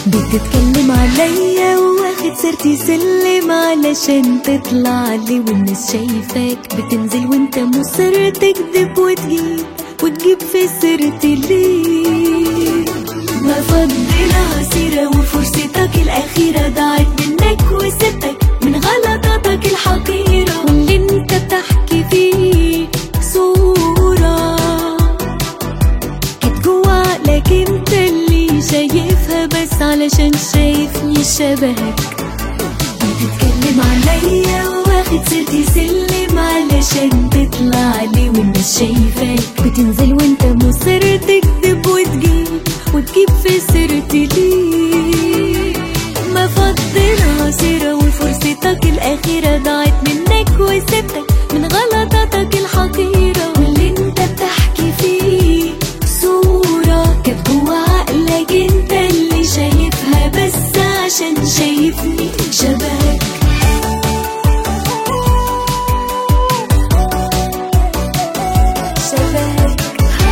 بتتكلم عليا واخد سيرتي سلم علشان تطلع لي والناس شايفاك بتنزل وانت مصر تكذب وتجيب وتجيب في سيرتي ليه ما فضلها سيرة وفرصتك الأخيرة ضاعت منك وسبتك من غلطاتك الحقيرة واللي انت بتحكي فيه صورة كانت جوا عقلك انت اللي شايفها بس علشان شايفني شبهك بتتكلم عليا واخد سيرتي سلم علشان تطلع لي والناس شايفاك بتنزل وانت مصر تكذب وتجيب وتجيب في سيرتي ليه ما فضلها سيرة وفرصتك الأخيرة ضاعت منك وسبتك من غلطاتك الحقيرة واللي انت بتحكي فيه صورة كانت جوا عقلك انت اللي شايفها بس عشان شايفني شبهك شبهك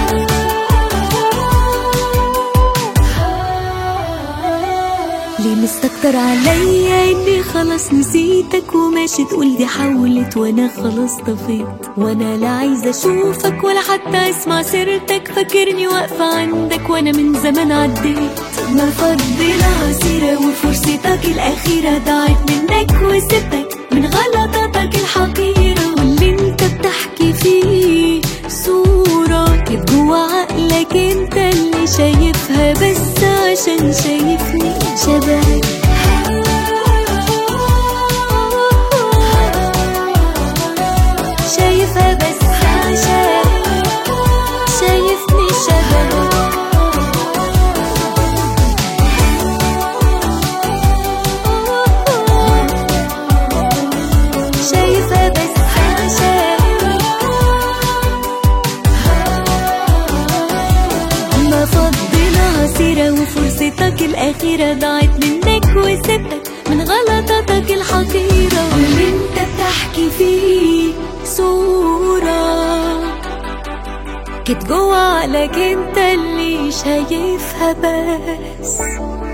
ليه مستكتر عليا اني خلاص نسيتك وماشي تقول دي حولت وانا خلاص طفيت وانا لا عايزه اشوفك ولا حتى اسمع سيرتك فاكرني واقفه عندك وانا من زمان عديت ما فضلها سيره وفرصتك الاخيره ضاعت منك وسبتك من غلطاتك الحقيره واللي انت بتحكي فيه صوره كانت جوا عقلك انت اللي شايفها بس عشان شايفني شبهك شايفها بس عشان شايفني شبهك شايفها بس عشان ما فضلها سيرة وفرصتك الأخيرة ضاعت منك وسبتك من غلطاتك الحقيرة واللي انت بتحكي فيه صورة كانت جوا عقلك انت اللي شايفها بس